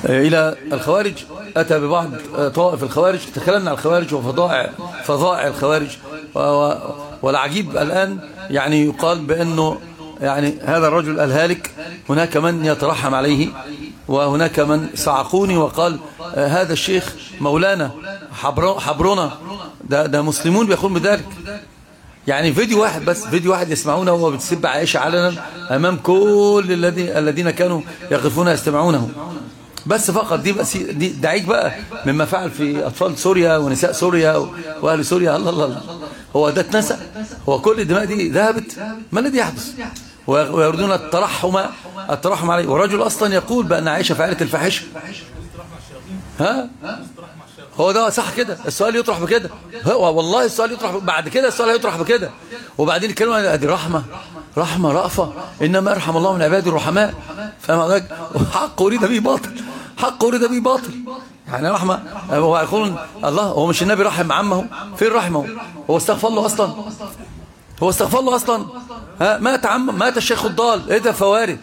إلى الخوارج أتى ببعض طوائف الخوارج تكلمنا عن الخوارج وفضائع فضائع الخوارج والعجيب الآن يعني يقال بأنه يعني هذا الرجل الهالك هناك من يترحم عليه وهناك من صعقوني وقال هذا الشيخ مولانا حبرنا ده, ده مسلمون بيقول بذلك يعني فيديو واحد بس فيديو واحد يسمعونه وهو بتسب عائشة علنا أمام كل الذين كانوا يقفون يستمعونه بس فقط دي, بس دي دعيك بقى مما فعل في أطفال سوريا ونساء سوريا وأهل سوريا الله الله, الله هو ده اتنسى هو كل الدماء دي ذهبت ما الذي يحدث ويردون الترحم الترحم عليه ورجل أصلا يقول بأن عائشة فعلت الفاحشه ها هو ده صح كده السؤال يطرح بكده هو والله السؤال يطرح بعد كده السؤال هيطرح بكده وبعدين الكلمه ادي رحمه رحمه رأفه انما ارحم الله من عباده الرحماء فاهم حضرتك حق اريد به باطل حق اريد به باطل يعني رحمه هو يقول الله هو مش النبي رحم عمه فين رحمه هو استغفر له اصلا هو استغفر له اصلا ها مات عم مات الشيخ الضال ايه ده فوارد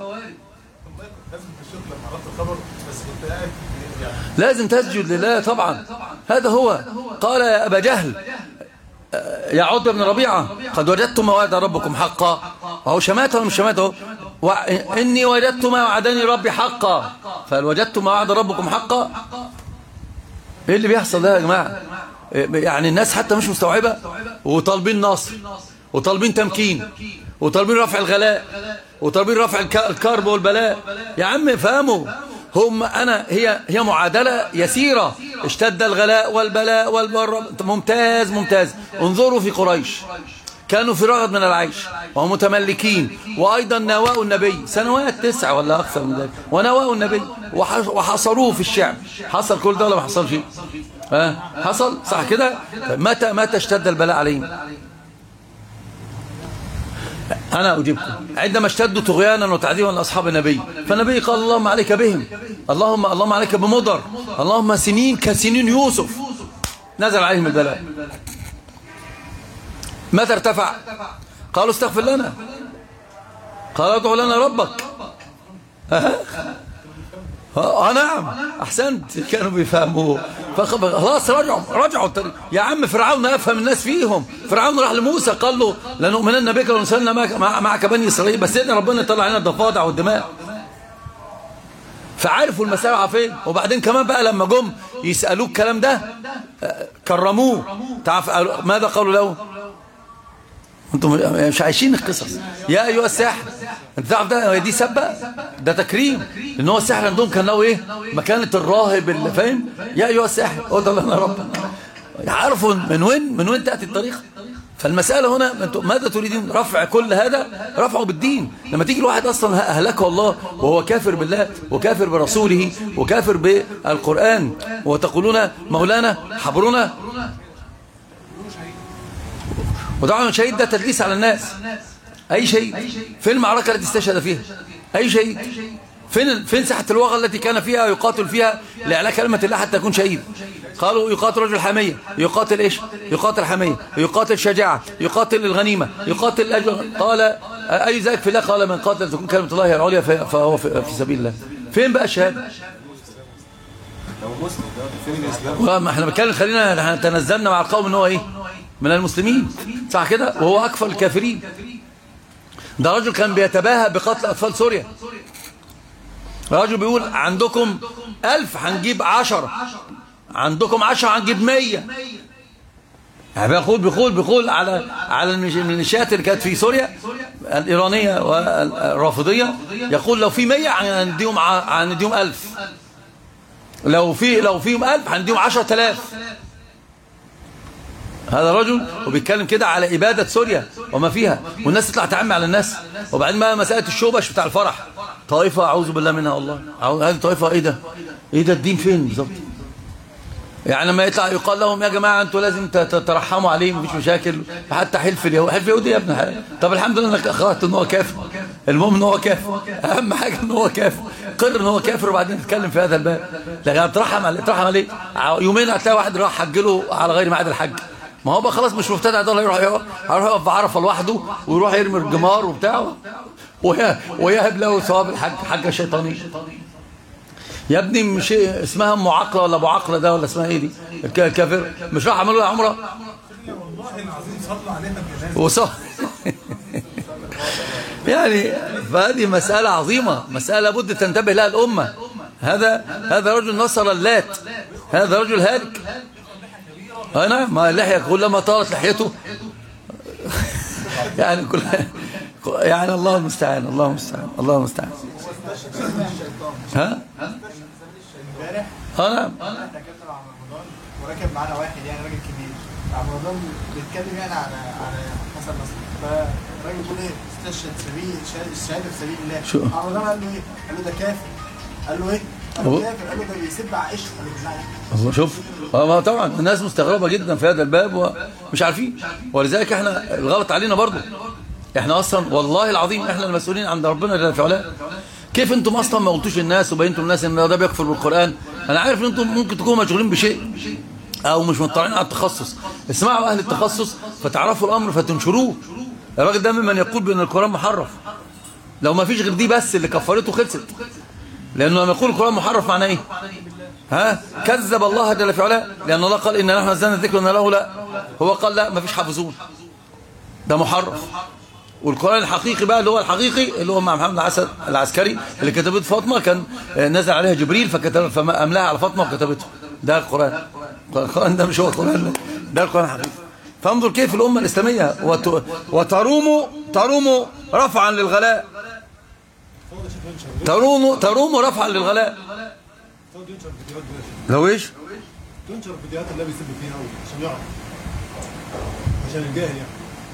لازم تسجد لله طبعا هذا هو قال يا أبا جهل يا عود بن ربيعة قد وجدتم ما وعد ربكم حقا وهو شماته ولا مش شماته إني وجدت ما وعدني ربي حقا فهل وجدتم ما وعد ربكم حقا ايه اللي بيحصل ده يا جماعة يعني الناس حتى مش مستوعبة وطالبين نصر وطالبين تمكين وطالبين رفع الغلاء وطالبين رفع الكرب والبلاء يا عم فهموا هم أنا هي هي معادلة يسيرة اشتد الغلاء والبلاء والبر ممتاز ممتاز انظروا في قريش كانوا في رغد من العيش وهم متملكين وأيضا نواء النبي سنوات تسعة ولا أكثر من ذلك ونواء النبي وحصروه في الشعب حصل كل ده ولا ما حصلش ها حصل صح كده متى متى اشتد البلاء عليهم أنا أجيبكم عندما اشتدوا طغيانا وتعذيبا لأصحاب النبي فالنبي قال اللهم عليك بهم اللهم اللهم عليك بمضر اللهم سنين كسنين يوسف نزل عليهم البلاء متى ارتفع قالوا استغفر لنا قال ادعو لنا ربك اه نعم احسنت كانوا بيفهموه خلاص رجعوا رجعوا يا عم فرعون افهم الناس فيهم فرعون راح لموسى قال له لنؤمنن بك ونرسلنا معك بني اسرائيل بس ان ربنا طلع لنا الضفادع والدماء فعرفوا المساوعة فين وبعدين كمان بقى لما جم يسألوه الكلام ده كرموه تعرف ماذا قالوا له انتم مش عايشين القصص يا ايها الساحر انت تعرف ده دي سبه ده تكريم ان هو السحر عندهم كان له ايه مكانه الراهب اللي فاهم يا ايها الساحر قلت لنا رب عارفوا من وين من وين تاتي الطريقه فالمسألة هنا ماذا تريدون رفع كل هذا رفعه بالدين لما تيجي الواحد أصلا أهلكه الله وهو كافر بالله وكافر برسوله وكافر بالقرآن وتقولون مولانا حبرنا وطبعا شهيد ده تدليس على الناس أي شيء فين المعركة التي استشهد فيها أي شيء فين فين ساحة الوغى التي كان فيها يقاتل فيها لإعلاء كلمة الله حتى يكون شهيد قالوا يقاتل رجل حمية يقاتل إيش يقاتل حمية يقاتل شجاعة يقاتل الغنيمة يقاتل أجل قال أي ذلك في الله قال من قاتل تكون كلمة الله هي العليا فهو في سبيل الله فين بقى الشهادة ما احنا بنتكلم خلينا احنا تنزلنا مع القوم ان هو ايه من المسلمين صح كده وهو أكفر الكافرين ده رجل كان بيتباهى بقتل أطفال سوريا رجل بيقول عندكم ألف هنجيب عشرة عندكم عشرة هنجيب مية يعني بيقول بيقول بيقول على على الميليشيات اللي كانت في سوريا الإيرانية والرافضية يقول لو في مية هنديهم هنديهم ألف لو في لو فيهم ألف هنديهم عشرة آلاف هذا رجل وبيتكلم كده على إبادة سوريا وما فيها والناس تطلع تعمي على الناس وبعدين ما مسألة الشوبش بتاع الفرح طائفة أعوذ بالله منها والله هذه طائفة إيه ده إيه ده الدين فين بالظبط يعني لما يطلع يقال لهم يا جماعة أنتوا لازم تترحموا عليه مفيش مشاكل حتى حلف اليهود حلف اليهود يا ابن حلال طب الحمد لله انك اخرت ان هو كافر المهم ان هو كافر اهم حاجة ان هو كافر قرر ان هو كافر وبعدين نتكلم في هذا الباب لكن ترحم عليه ترحم عليه يومين هتلاقي واحد راح حج له على غير ميعاد الحج ما هو بقى خلاص مش مبتدع ده يروح يروح يقف في عرفه لوحده ويروح يرمي الجمار وبتاعه ويهب له ثواب الحج حجه شيطانيه يا ابني مش اسمها ام عقله ولا ابو عقله ده ولا اسمها ايه دي الكافر مش راح عملوا لها عمره وصح يعني فهذه مسألة عظيمة مسألة لابد تنتبه لها الأمة هذا هذا رجل نصر اللات هذا رجل هالك أي نعم ما اللحية كلما طالت لحيته يعني كل يعني الله المستعان الله المستعان الله المستعان ها اه نعم وركب معانا واحد يعني راجل كبير عم رمضان بيتكلم يعني على على حسن نصر فالراجل بيقول ايه استشهد سبيل الشهاده في سبيل الله شو؟ عم رمضان قال له ايه؟ قال له ده كافر قال له ايه؟ قال له كافر قال له ده بيسب عائشه قال له لا هو شوف اه ما طبعا الناس مستغربه جدا في هذا الباب ومش عارفين ولذلك احنا الغلط علينا برضه احنا اصلا والله العظيم احنا المسؤولين عند ربنا جل في علاه كيف انتم اصلا ما قلتوش للناس وبينتم الناس ان ده بيكفر بالقران انا عارف ان انتم ممكن تكونوا مشغولين بشيء او مش مطلعين على التخصص اسمعوا اهل التخصص فتعرفوا الامر فتنشروه الراجل ده ممن يقول بان القران محرف لو ما فيش غير دي بس اللي كفرته خلصت لانه لما يقول القران محرف معناه ايه ها كذب الله جل في علاه لان الله قال ان نحن نزلنا الذكر وان له لا هو قال لا ما فيش حافظون ده محرف والقرآن الحقيقي بقى اللي هو الحقيقي اللي هو مع محمد العسد العسكري اللي كتبته فاطمة كان نزل عليها جبريل فكتب فأملاها على فاطمة وكتبته ده القرآن القرآن ده مش هو القرآن ده القرآن الحقيقي فانظر كيف الأمة الإسلامية وت... وتروم تروم رفعا للغلاء تروم تروم رفعا للغلاء لو ايش تنشر الفيديوهات اللي بيسب فيها أوي عشان يعرف عشان الجاهل يعني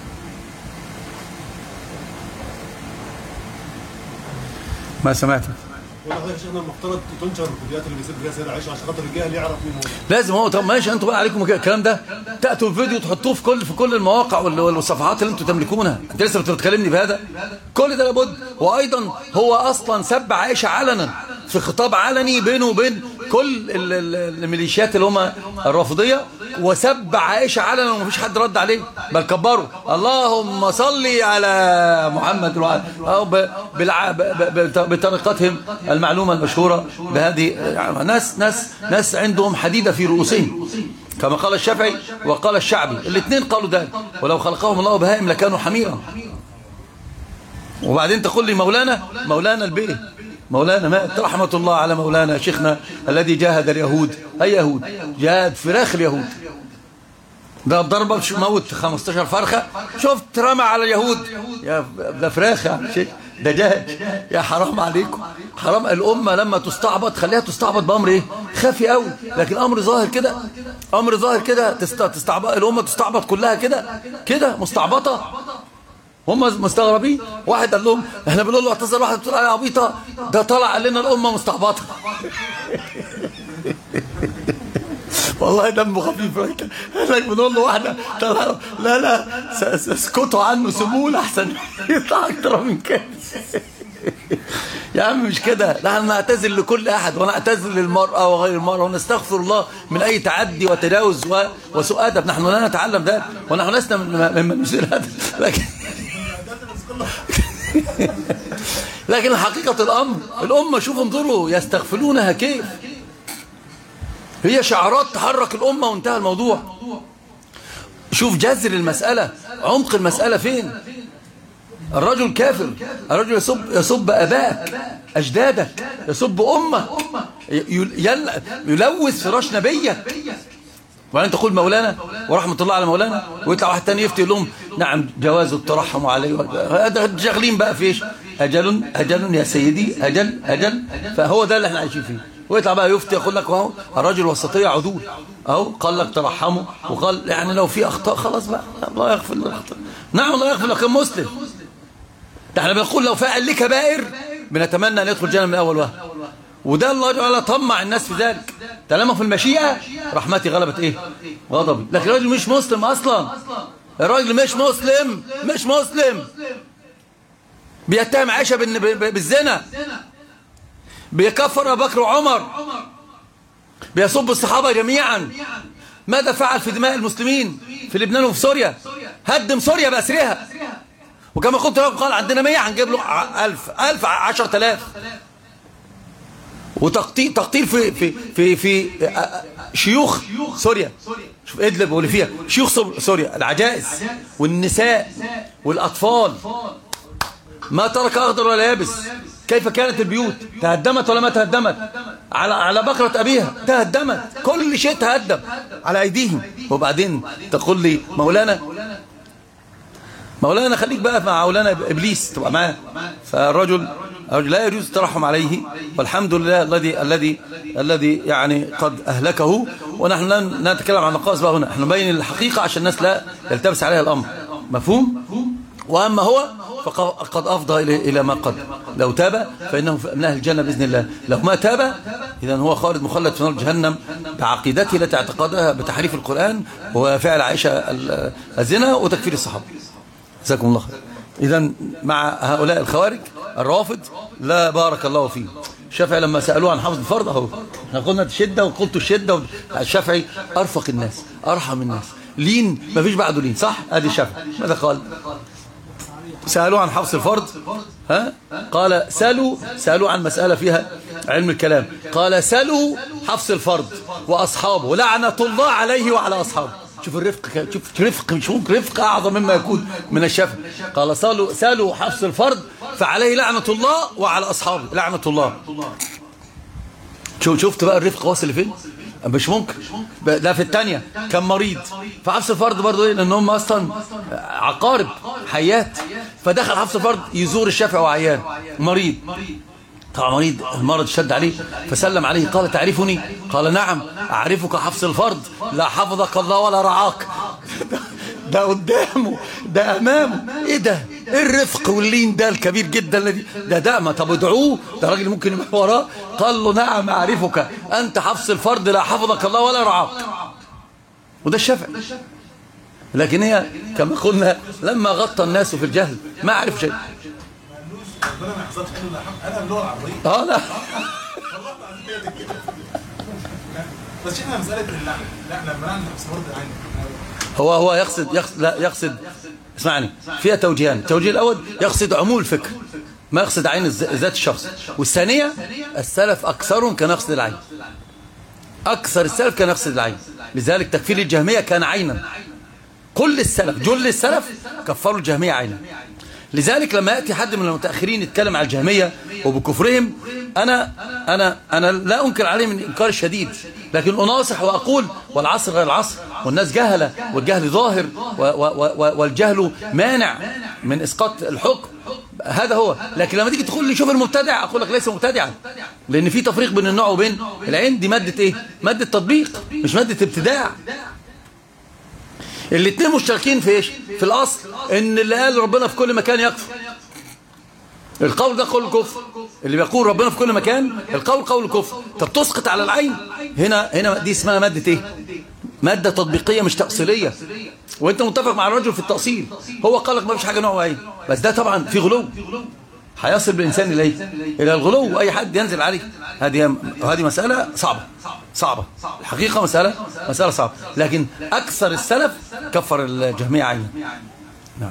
ما سمعت والله يا شيخنا المفترض تنشر الفيديوهات اللي بيسب فيها سيدنا عائشه عشان خاطر الجاهل يعرف مين هو لازم هو طب ماشي انتوا بقى عليكم كده الكلام ده تاتوا الفيديو تحطوه في كل في كل المواقع وال- والصفحات اللي انتوا تملكونها انت لسه بتتكلمني بهذا كل ده لابد وايضا هو اصلا سب عائشه علنا في خطاب علني بينه وبين كل ال- ال- الميليشيات اللي هم الرافضيه وسب عائشه علنا ومفيش حد رد عليه بل كبروا اللهم صل على محمد وعلى او ب- بالع- ب- ب- بطريقتهم المعلومه المشهوره بهذه يعني ناس ناس ناس عندهم حديده في رؤوسهم كما قال الشافعي وقال الشعبي الاثنين قالوا ذلك ولو خلقهم الله بهائم لكانوا حميرا وبعدين تقول لي مولانا مولانا البيه مولانا مات رحمة الله على مولانا شيخنا الذي جاهد اليهود أي يهود جاهد فراخ اليهود ده ضربة مش موت 15 فرخة شفت رمى على اليهود يا ده فراخ يا شيخ ده جاهد يا حرام عليكم حرام الأمة لما تستعبط خليها تستعبط بأمر إيه خافي قوي لكن أمر ظاهر كده أمر ظاهر كده تست- تستعبط الأمة تستعبط كلها كده كده مستعبطة هم مستغربين واحد قال لهم احنا بنقول له اعتذر واحد بتقول عليه عبيطه ده طلع قال لنا الامه مستعبطه والله دمه خفيف لك بنقول له واحده طلع لا لا س- س- اسكتوا عنه سيبوه احسن يطلع اكتر من كده يا عم مش كده نحن نعتذر لكل احد ونعتذر للمراه وغير المراه ونستغفر الله من اي تعدي وتجاوز و- وسوء ادب نحن لا نتعلم ذلك ونحن لسنا من- ممن نشير هذا لكن لكن حقيقة الأمر الأمة شوفوا انظروا يستغفلونها كيف هي شعارات تحرك الأمة وانتهى الموضوع شوف جذر المسألة عمق المسألة فين الرجل كافر الرجل يسب, يسب أباك أجدادك يسب أمة يل- يل- يلوث فراش نبيك وبعدين تقول مولانا ورحمة الله على مولانا ويطلع واحد تاني يفتي لهم نعم جواز الترحم عليه هذا شغالين بقى في ايش أجل أجل يا سيدي أجل أجل فهو ده اللي احنا عايشين فيه ويطلع بقى يفتي يقول لك اهو الراجل وسطية عدول اهو قال لك ترحموا وقال يعني لو في أخطاء خلاص بقى الله يغفر للأخطاء نعم الله يغفر لك مسلم ده احنا بنقول لو فعل لي كبائر بنتمنى ان يدخل الجنة من أول وهله وده الله تعالى طمع الناس في ذلك طالما في المشيئة رحمتي غلبت ايه غضبي لكن الراجل مش مسلم اصلا الراجل مش مسلم مش مسلم بيتهم عائشة بالن- ب- ب- بالزنا بيكفر ابو بكر وعمر بيسب الصحابة جميعا ماذا فعل في دماء المسلمين في لبنان وفي سوريا هدم سوريا بأسرها وكما قلت لكم قال عندنا 100 هنجيب له ع- ألف ألف عشرة آلاف وتقطيع تقطير في في في في شيوخ سوريا شوف ادلب واللي فيها شيوخ سوريا العجائز والنساء والاطفال ما ترك اخضر ولا يابس كيف كانت البيوت تهدمت ولا ما تهدمت على على بكرة أبيها تهدمت كل شيء تهدم على أيديهم وبعدين تقول لي مولانا مولانا خليك بقى مع مولانا إبليس تبقى معاه فالرجل لا يجوز الترحم عليه والحمد لله الذي الذي الذي يعني قد أهلكه ونحن لا نتكلم عن نقاص بقى هنا احنا نبين الحقيقة عشان الناس لا يلتبس عليها الأمر مفهوم وأما هو فقد أفضى إلى إلى ما قد لو تاب فإنه من أهل الجنة بإذن الله لو ما تاب إذا هو خالد مخلد في نار جهنم بعقيدته التي اعتقدها بتحريف القرآن وفعل عائشة الزنا وتكفير الصحابة جزاكم الله خير إذا مع هؤلاء الخوارج الرافض لا بارك الله فيه الشافعي لما سألوه عن حفظ الفرض اهو احنا قلنا الشدة وقلت الشدة الشافعي أرفق الناس أرحم الناس لين ما فيش بعده لين صح ادي الشافعي ماذا قال سألوه عن حفظ الفرض ها قال سألوا سألوا عن مسألة فيها علم الكلام قال سألوا حفظ الفرض وأصحابه لعنة الله عليه وعلى أصحابه شوف الرفق شوف رفق شوف رفق أعظم مما يكون من الشفع قال سألوا سألوا حفظ الفرض فعليه لعنة الله وعلى أصحابه لعنة الله شوف شفت بقى الرفق واصل لفين مش ممكن ده في الثانيه كان مريض فحفص الفرد برضه ايه لان هم اصلا عقارب حيات فدخل حفص الفرد يزور الشافعي وعيان مريض طبعا مريض المرض شد عليه فسلم عليه قال تعرفني قال نعم أعرفك حفص الفرد لا حفظك الله ولا رعاك ده قدامه ده أمامه إيه ده إيه الرفق واللين ده الكبير جدا الذي ده دعمة طب ادعوه ده راجل ممكن يبقى وراه قال له نعم أعرفك أنت حفص الفرد لا حفظك الله ولا رعاك وده الشافعي لكن هي كما قلنا لما غطى الناس في الجهل ما عرف شيء ربنا ما يحصلش انا اللغه العربيه اه لا بس احنا مساله اللحن لا لما نعمل صورة العين هو هو يقصد يقصد لا يقصد اسمعني فيها توجيهان التوجيه الاول يقصد عموم الفكر ما يقصد عين ذات الشخص والثانيه السلف اكثرهم كان يقصد العين اكثر السلف كان يقصد العين لذلك تكفير الجهميه كان عينا كل السلف جل السلف كفروا الجهميه عينا لذلك لما يأتي حد من المتأخرين يتكلم على الجهمية وبكفرهم أنا, أنا, أنا لا أنكر عليهم من إنكار شديد لكن أناصح وأقول والعصر غير العصر والناس جهلة والجهل ظاهر والجهل مانع من إسقاط الحكم هذا هو لكن لما تيجي تقول لي شوف المبتدع أقول لك ليس مبتدعا لأن في تفريق بين النوع وبين العين دي مادة إيه مادة تطبيق مش مادة ابتداع الاثنين مشتركين في ايش في الاصل ان اللي قال ربنا في كل مكان يكفر القول ده قول الكفر اللي بيقول ربنا في كل مكان القول قول الكفر طب تسقط على العين هنا هنا دي اسمها ماده ايه ماده تطبيقيه مش تاصيليه وانت متفق مع الرجل في التاصيل هو قال لك ما فيش حاجه نوع عين بس ده طبعا في غلو هيصل بالإنسان إليه إلى الغلو وأي حد ينزل عليه هذه هذه مسألة صعبة صعبة الحقيقة مسألة مسألة صعبة لكن أكثر السلف كفر الجهمية عينا نعم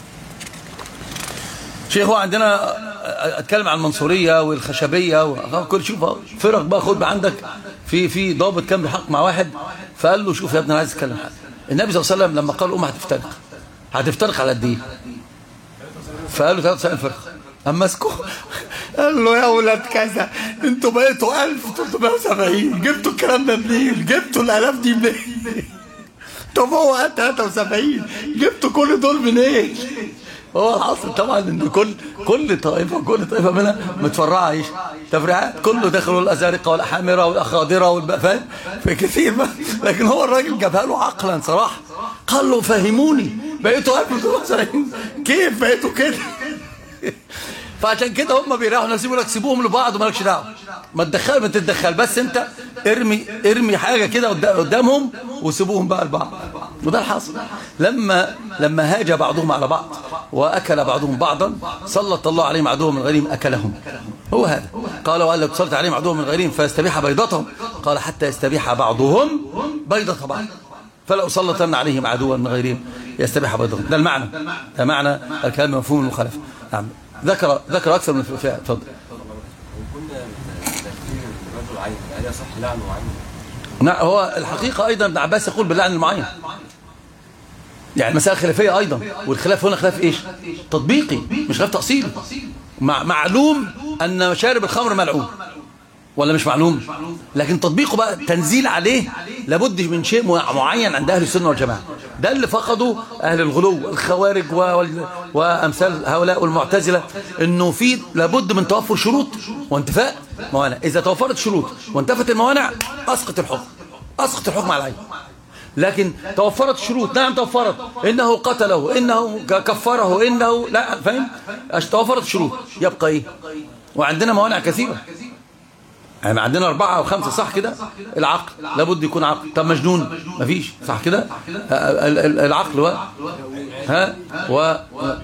شيخ هو عندنا اتكلم عن المنصوريه والخشبيه وكل شوف فرق بقى خد عندك في في ضابط كان بيحق مع واحد فقال له شوف يا ابني انا عايز اتكلم حاجه النبي صلى الله عليه وسلم لما قال الامه هتفترق هتفترق على قد ايه فقال له 73 فرقه اما مسكوه قال له يا ولاد كذا انتوا بقيتوا 1370 جبتوا الكلام ده منين جبتوا الالاف دي منين طب هو 73 جبتوا كل دول منين هو الحاصل طبعا ان كل كل طائفه كل طائفه منها متفرعه ايش تفريعات كله دخلوا الازارقه والاحامره والاخاضره والبقفات في كثير ما لكن هو الراجل جابها له عقلا صراحه قال له فهموني بقيتوا 1370 كيف بقيتوا كده فعشان كده هم بيريحوا نفسهم يقول لك سيبوهم لبعض ومالكش دعوه ما تدخل ما تتدخل بس انت ارمي ارمي حاجه كده قدامهم وسيبوهم بقى لبعض وده الحاصل لما لما هاج بعضهم على بعض واكل بعضهم بعضا سلط الله عليهم عدوهم من غيرهم اكلهم هو هذا قال وقال لو تسلط عليهم عدوهم من غيرهم فيستبيح بيضتهم قال حتى يستبيح بعضهم بيضه بعض فلا أسلطن عليهم عدوا من غيرهم يستبيح بيضهم ده المعنى ده معنى الكلام مفهوم المخالفه نعم ذكر ذكر أكثر من فئة تفضل وكنا تفسير رجل عين هل يصح لعنه عين نعم هو الحقيقة أيضا ابن عباس يقول باللعن المعين يعني مسألة خلافية أيضا والخلاف هنا خلاف إيش تطبيقي مش خلاف تأصيلي مع معلوم أن شارب الخمر ملعون ولا مش معلوم لكن تطبيقه بقى تنزيل عليه لابد من شيء معين عند أهل السنة والجماعة ده اللي فقدوا أهل الغلو الخوارج و... وال- وأمثال هؤلاء والمعتزلة إنه في لابد من توفر شروط وانتفاء موانع إذا توفرت شروط وانتفت الموانع أسقط الحكم أسقط الحكم على العين لكن توفرت شروط نعم توفرت إنه قتله إنه ك- كفره إنه لا فاهم أش- توفرت شروط يبقى إيه وعندنا موانع كثيرة يعني عندنا أربعة أو خمسة صح كده العقل لابد يكون عقل طب مجنون مفيش صح كده ال- ال- العقل و ها و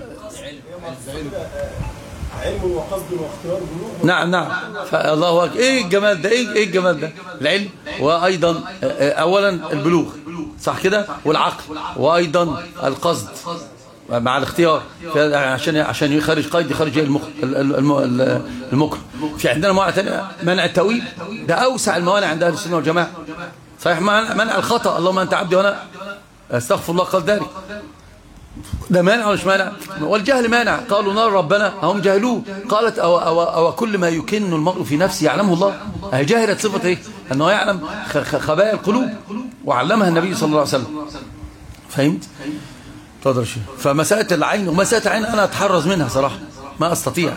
علم وقصد واختيار بلوغ نعم نعم فالله أكبر ايه الجمال ده ايه ايه الجمال ده العلم وايضا آه، آه، اولا البلوغ صح كده والعقل وايضا القصد مع الاختيار في- عشان عشان يخرج قيد يخرج المخ ال- ال- الم- ال- المكر في عندنا موانع ثانيه منع التاويل ده اوسع الموانع عند اهل السنه والجماعه صحيح منع منع الخطا اللهم انت عبدي وانا استغفر الله قال ذلك ده مانع ولا مش مانع والجهل مانع قالوا نار ربنا هم جهلوه قالت أو, أو, أو كل ما يكن المرء في نفسه يعلمه الله هي جاهلة صفة ايه أنه يعلم خ- خ- خبايا القلوب وعلمها النبي صلى الله عليه وسلم فهمت تفضل يا شيخ فمسألة العين ومسألة العين أنا أتحرز منها صراحة ما أستطيع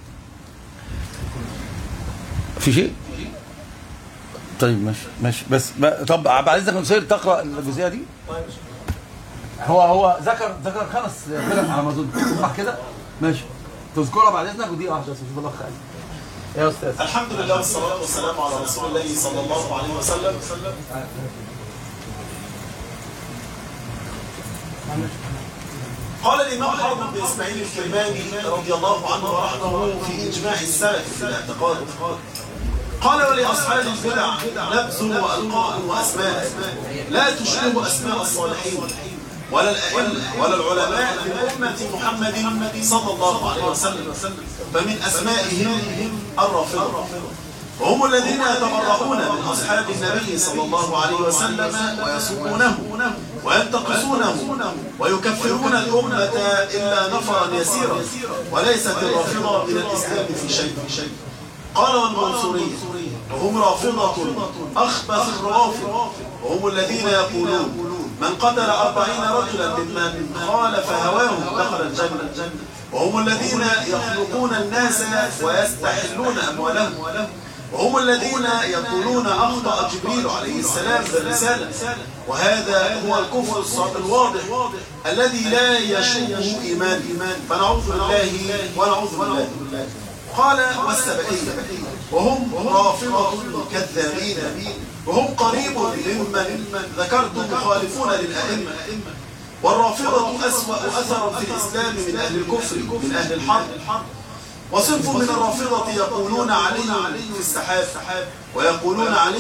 في شيء طيب ماشي ماشي بس ما- طب بعد اذنك نصير تقرا الجزئيه دي هو هو ذكر ذكر خمس فرق على ما اظن صح كده ماشي تذكرها بعد اذنك ودي واحده بس شوف الاخ عايز يا استاذ الحمد لله والصلاة والسلام على رسول الله صلى الله عليه وسلم قال الإمام حافظ بن إسماعيل الكرماني رضي الله عنه ورحمه في إجماع السلف في الاعتقاد قال ولأصحاب البدع لبس وألقاب وأسماء لا تشبه أسماء الصالحين ولا الأئمة ولا العلماء من أمة محمد صلى الله عليه وسلم فمن أسمائهم الرافضة وهم الذين يتبرؤون من أصحاب النبي صلى الله عليه وسلم ويسبونه وينتقصونه ويكفرون الأمة إلا نفرا يسيرا وليست الرافضة من الإسلام في شيء قال والمنصورية وهم رافضة أخبث الروافض وهم الذين يقولون من قتل أربعين رجلا ممن خالف هواه دخل الجنة وهم الذين يخلقون الناس ويستحلون أموالهم وهم الذين يقولون أخطأ جبريل عليه السلام بالرسالة وهذا هو الكفر الصعب الواضح الذي لا يشوبه إيمان فنعوذ بالله ونعوذ بالله قال والسبعية وهم رافضة كذابين وهم قريب ممن ذكرت مخالفون للأئمة والرافضة أسوأ أثرا في الإسلام من أهل الكفر من أهل الحرب وصنف من الرافضة يقولون علي في السحاب ويقولون علي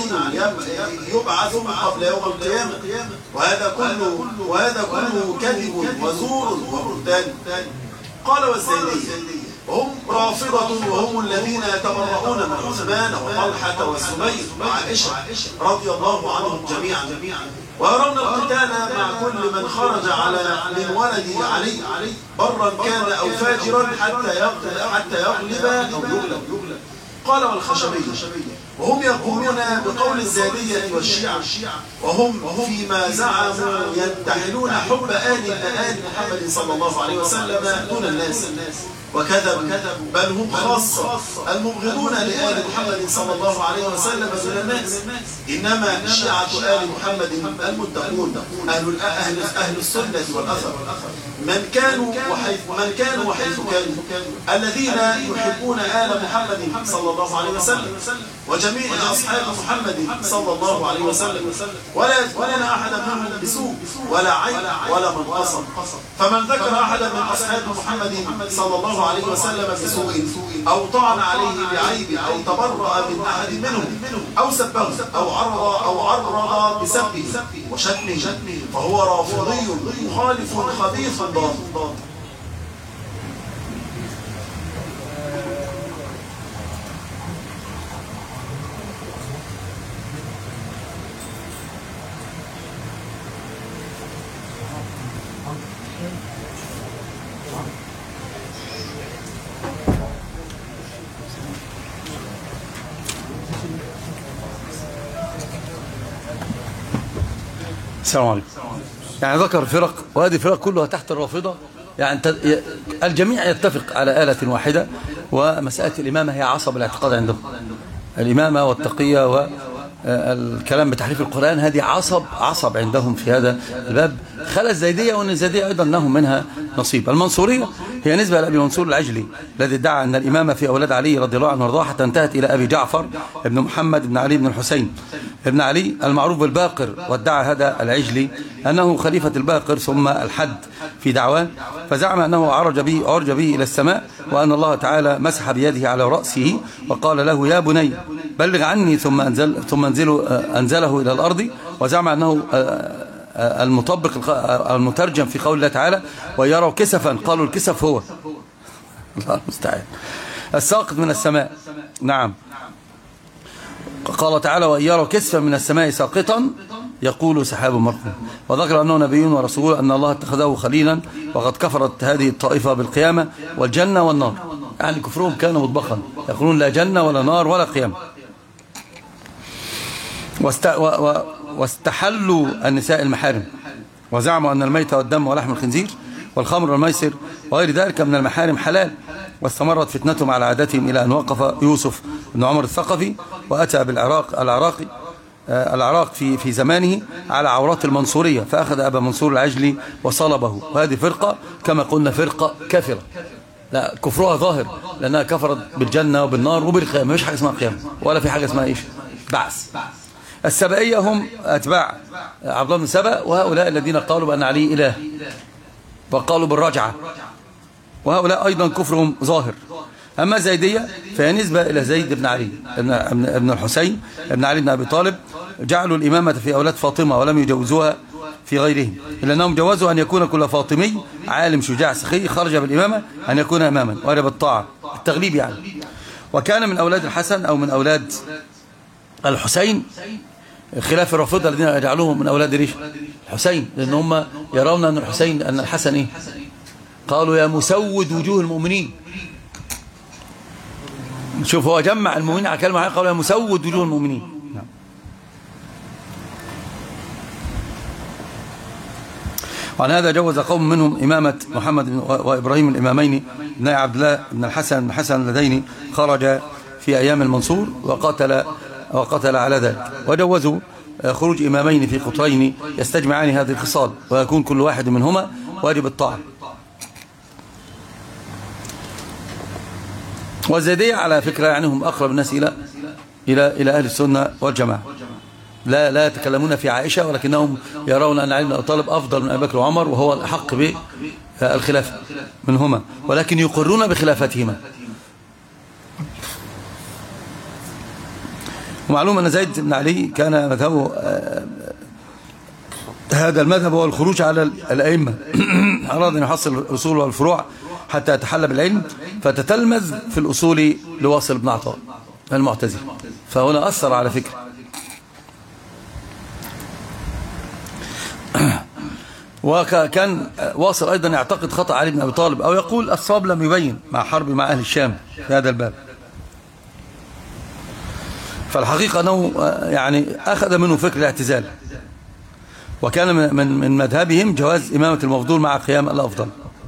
يبعث قبل يوم القيامة وهذا كله وهذا كله كذب وزور وبهتان قال والزيدية هم رافضة وهم الذين يتبرؤون من عثمان وطلحة والزبير وعائشة رضي الله عنهم جميعا ويرون القتال مع كل من خرج على من ولد علي برا كان أو فاجرا حتى يغلب حتى يغلب أو يغلب قال والخشبية وهم يقولون بقول الزادية والشيعة وهم فيما زعموا ينتحلون حب آل آل محمد صلى الله عليه وسلم دون الناس وكذبوا بل هم خاصة المبغضون لآل محمد صلى الله عليه وسلم دون الناس إنما شيعة آل محمد المتقون أهل أهل أهل السنة والأثر من كانوا وحيث من كانوا وحيث كانوا الذين يحبون آل محمد صلى الله عليه وسلم وجميع أصحاب محمد صلى الله عليه وسلم ولا يذكرون أحدا منهم بسوء ولا عيب ولا من قصر فمن ذكر أحدا من أصحاب محمد صلى الله عليه وسلم بسوء أو طعن عليه بعيب أو تبرأ من أحد منهم أو سبه أو عرض أو عرض بسبه وشتمه فهو رافضي مخالف خبيث ضال السلام عليكم يعني ذكر فرق وهذه الفرق كلها تحت الرافضة يعني ت- ي- الجميع يتفق على آلة واحدة ومسألة الإمامة هي عصب الاعتقاد عندهم الإمامة والتقية والكلام بتحريف القرآن هذه عصب عصب عندهم في هذا الباب خلى الزيدية وأن الزيدية أيضا لهم منها نصيب المنصورية هي نسبة لأبي منصور العجلي الذي ادعى أن الإمامة في أولاد علي رضي الله عنه وارضاه حتى انتهت إلى أبي جعفر ابن محمد بن علي بن الحسين ابن علي المعروف بالباقر وادعى هذا العجلي أنه خليفة الباقر ثم الحد في دعواه فزعم أنه عرج به, عرج به إلى السماء وأن الله تعالى مسح بيده على رأسه وقال له يا بني بلغ عني ثم, أنزل ثم أنزله, أنزله إلى الأرض وزعم أنه المطبق الخ- المترجم في قول الله تعالى ويروا كسفا قالوا الكسف هو الله المستعان الساقط من السماء نعم قال تعالى وإن يروا كسفا من السماء ساقطا يقول سحاب مركوم وذكر أنه نبي ورسول أن الله اتخذه خليلا وقد كفرت هذه الطائفة بالقيامة والجنة والنار يعني كفرهم كان مطبقا يقولون لا جنة ولا نار ولا قيامة واست... و... و... واستحلوا النساء المحارم وزعموا أن الميت والدم ولحم الخنزير والخمر والميسر وغير ذلك من المحارم حلال واستمرت فتنتهم على عادتهم إلى أن وقف يوسف بن عمر الثقفي وأتى بالعراق العراقي آه، العراق في في زمانه على عورات المنصورية فأخذ أبا منصور العجلي وصلبه وهذه فرقة كما قلنا فرقة كافرة لا كفرها ظاهر لأنها كفرت بالجنة وبالنار وبالقيامة مش حاجة اسمها قيامة ولا في حاجة اسمها إيش بعث السبائية هم أتباع عبد الله بن سبأ وهؤلاء الذين قالوا بأن علي إله وقالوا بالرجعة وهؤلاء أيضا كفرهم ظاهر أما زيدية فهي نسبة إلى زيد بن علي ابن, ابن, ابن الحسين ابن علي بن أبي طالب جعلوا الإمامة في أولاد فاطمة ولم يجوزوها في غيرهم إلا أنهم جوزوا أن يكون كل فاطمي عالم شجاع سخي خرج بالإمامة أن يكون إماما وهذا بالطاعة التغليب يعني وكان من أولاد الحسن أو من أولاد الحسين خلاف الرافضة الذين يجعلوهم من أولاد ريش الحسين لأن هم يرون أن الحسين أن الحسن إيه قالوا يا مسود وجوه المؤمنين شوف هو جمع المؤمنين على كلمة واحدة، قالوا يا مسود وجوه المؤمنين نعم. وعن هذا جوز قوم منهم إمامة محمد بن- وإبراهيم الإمامين بن عبد الله بن الحسن بن حسن اللذين خرج في أيام المنصور وقتل وقتل على ذلك وجوزوا خروج إمامين في قطرين يستجمعان هذه الخصال ويكون كل واحد منهما واجب الطاعة والزيدية على فكرة يعني هم أقرب الناس إلى إلى إلى أهل السنة والجماعة لا لا يتكلمون في عائشة ولكنهم يرون أن علي بن أبي طالب أفضل من أبي بكر وعمر وهو الأحق بالخلافة منهما ولكن يقرون بخلافتهما ومعلوم أن زيد بن علي كان مذهبه آه، هذا المذهب هو الخروج على الأئمة أراد أن يحصل الأصول والفروع حتى يتحلى بالعلم فتتلمذ في الأصول لواصل بن عطاء المعتزل فهنا أثر على فكرة وكان واصل أيضا يعتقد خطأ علي بن أبي طالب أو يقول الصواب لم يبين مع حرب مع أهل الشام في هذا الباب فالحقيقة أنه يعني أخذ منه فكر الاعتزال وكان من من من مذهبهم جواز إمامة المفضول مع قيام الأفضل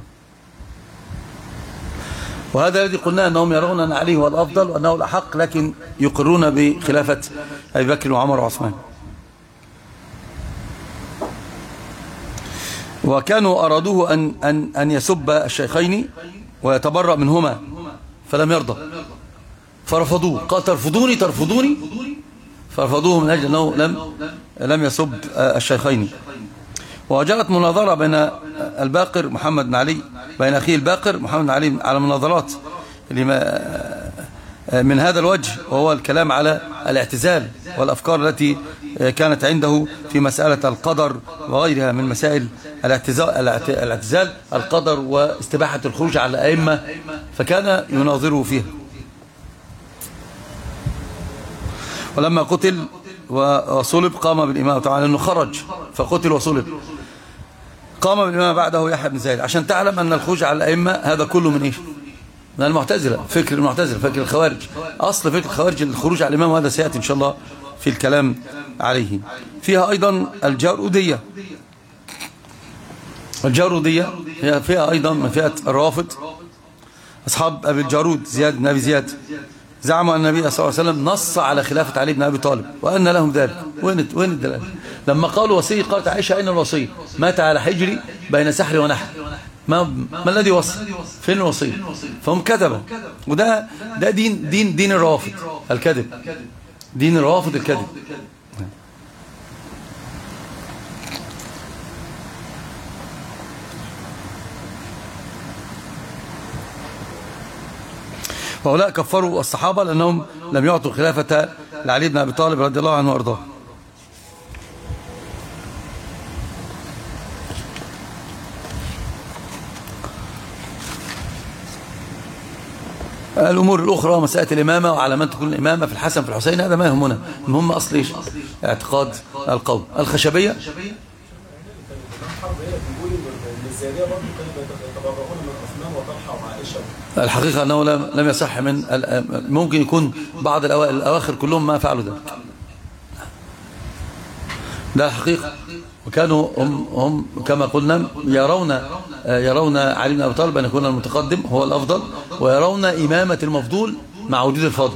وهذا الذي قلنا أنهم يرون أن علي هو الأفضل وأنه الأحق لكن يقرون بخلافة أبي بكر وعمر وعثمان وكانوا أرادوه أن, أن, أن يسب الشيخين ويتبرأ منهما فلم يرضى فرفضوه قال ترفضوني ترفضوني فرفضوه من أجل أنه لم لم يسب الشيخين وجرت مناظرة بين الباقر محمد بن علي بين أخيه الباقر محمد بن علي على مناظرات لما من هذا الوجه وهو الكلام على الاعتزال والأفكار التي كانت عنده في مسألة القدر وغيرها من مسائل الاعتزال, الاعتزال القدر واستباحة الخروج على الأئمة فكان يناظره فيها ولما قتل وصلب قام بالإمامة طبعا أنه خرج فقتل وصلب قام بالإمامة بعده يحيى بن زايد عشان تعلم أن الخروج على الأئمة هذا كله من إيش من المعتزلة فكر المعتزلة فكر الخوارج أصل فكر الخوارج الخروج على الإمام وهذا سيأتي إن شاء الله في الكلام عليه فيها أيضا الجارودية الجارودية هي فيها أيضا من فئة الرافض أصحاب أبي الجارود زياد بن أبي زياد زعموا أن النبي صلى الله عليه وسلم نص على خلافة علي بن أبي طالب وأن لهم ذلك وين وين الدلالة لما قالوا وصي قالت عائشة أين الوصي مات على حجري بين سحر ونحر ما ما الذي وصى فين الوصي فهم كذبوا وده ده دين دين دين الروافض الكذب دين الروافض الكذب وهؤلاء كفروا الصحابة لأنهم لم يعطوا الخلافة لعلي بن أبي طالب رضي الله عنه وأرضاه الأمور الأخرى مسألة الإمامة وعلى من تكون الإمامة في الحسن في الحسين هذا ما يهمنا المهم أصل إيش اعتقاد القوم الخشبية الحرب هي بيقول ان الزياديه برضه كانوا يتبرؤون من عثمان وطلحه وعائشه الحقيقة أنه لم لم يصح من ال- ممكن يكون بعض الأوا- الأواخر كلهم ما فعلوا ذلك ده الحقيقة وكانوا هم, هم كما قلنا يرون يرون علي بن أبي طالب أن يكون المتقدم هو الأفضل ويرون إمامة المفضول مع وجود الفاضل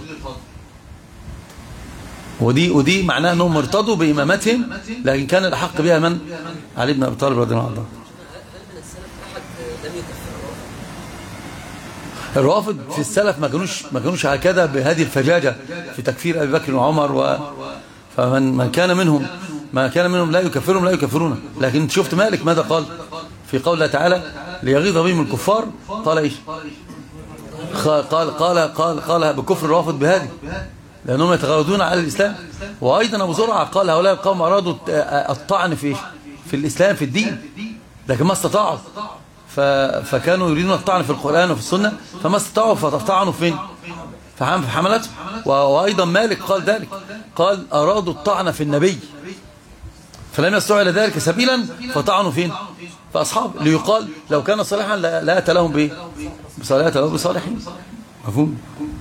ودي ودي معناه أنهم ارتضوا بإمامتهم لكن كان الأحق بها من علي بن أبي طالب رضي الله عنه هل من السلف احد لم يكفر الرافض؟ الروافض في السلف ما كانوش ما كانوش هكذا بهذه الفجاجة في تكفير أبي بكر وعمر و فمن من كان منهم ما كان منهم لا يكفرهم لا يكفرون لكن شفت مالك ماذا قال في قول الله تعالى ليغيظ بهم الكفار قال ايش خ- قال قال قال قال بكفر الرافض بهذه لأنهم يتغاضون على الإسلام وأيضا أبو زرعة قال هؤلاء القوم أرادوا الت- الطعن في في الإسلام في الدين لكن ما استطاعوا ف... فكانوا يريدون الطعن في القرآن وفي السنة فما استطاعوا فطعنوا فين فحم- في حملته و... وأيضا مالك قال ذلك قال أرادوا الطعن في النبي فلم يستطيعوا إلى ذلك سبيلا فطعنوا فين فأصحاب ليقال لو كان صالحا لا لا أتى لهم بإيه بصلاة لهم بصالحين مفهوم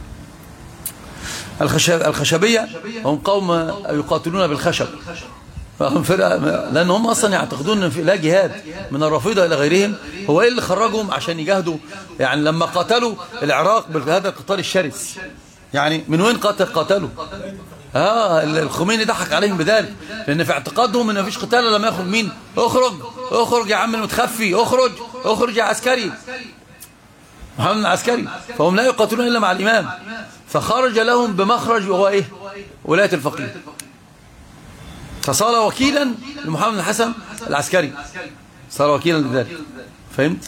الخشب الخشبية هم قوم يقاتلون بالخشب فهم فرقة لأن هم أصلا يعتقدون أن في لا جهاد من الرافضة إلى غيرهم هو إيه اللي خرجهم عشان يجاهدوا يعني لما قاتلوا العراق بهذا القتال الشرس يعني من وين قاتل قاتلوا اه الخميني ضحك عليهم بذلك لان في اعتقادهم ان مفيش قتال إلا لما يخرج مين اخرج اخرج يا عم المتخفي اخرج اخرج يا عسكري محمد العسكري فهم لا يقاتلون الا مع الامام فخرج لهم بمخرج وهو ايه ولايه الفقيه فصار وكيلا لمحمد الحسن العسكري صار وكيلا لذلك فهمت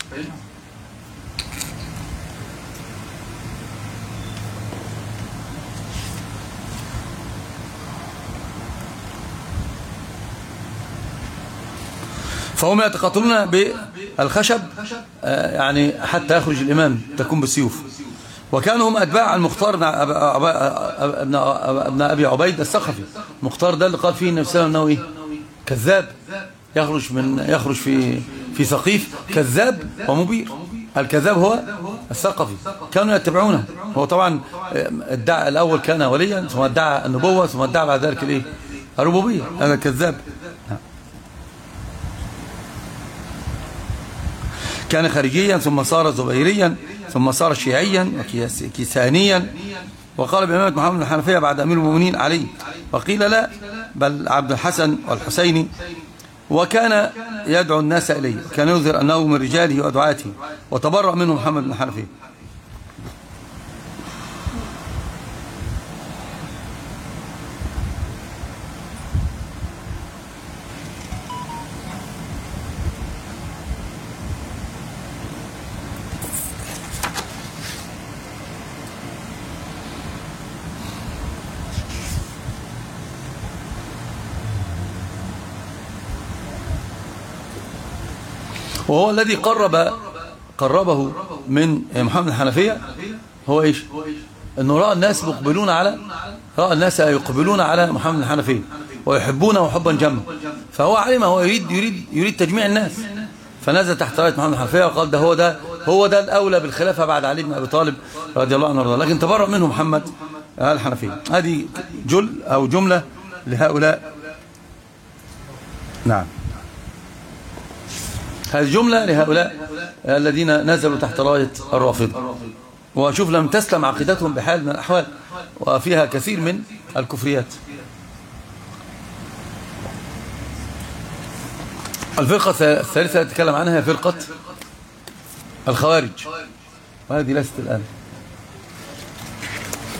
فهم يتقاتلون بالخشب آه، يعني حتى يخرج الإمام تكون بالسيوف وكانوا هم أتباع المختار بن أب- أب- ابن ابن أبي عبيد الثقفي المختار ده اللي قال فيه النبي صلى الله عليه وسلم أنه إيه؟ كذاب يخرج من يخرج في في ثقيف كذاب ومبير الكذاب هو الثقفي كانوا يتبعونه هو طبعا آه، ادعى الأول كان وليا ثم ادعى النبوة ثم ادعى بعد ذلك الايه الربوبية هذا كذاب كان خارجيا ثم صار زبيريا ثم صار شيعيا وكيسانيا وقال بإمامة محمد الحنفية بعد أمير المؤمنين علي وقيل لا بل عبد الحسن والحسيني وكان يدعو الناس إليه كان يظهر أنه من رجاله ودعاته وتبرأ منه محمد بن الحنفية وهو الذي قرب قربه من محمد الحنفية هو إيش أنه رأى الناس مقبلون على رأى الناس يقبلون على محمد الحنفية ويحبونه حبا جما فهو علم هو يريد يريد يريد تجميع الناس فنزل تحت راية محمد الحنفية وقال ده هو ده هو ده الأولى بالخلافة بعد علي بن أبي طالب رضي الله عنه وارضاه لكن تبرأ منه محمد الحنفية هذه جل أو جملة لهؤلاء نعم هذه جملة لهؤلاء الذين نزلوا تحت راية الرافضة وشوف لم تسلم عقيدتهم بحال من الأحوال وفيها كثير من الكفريات الفرقة الثالثة التي أتكلم عنها هي فرقة الخوارج وهذه ليست الآن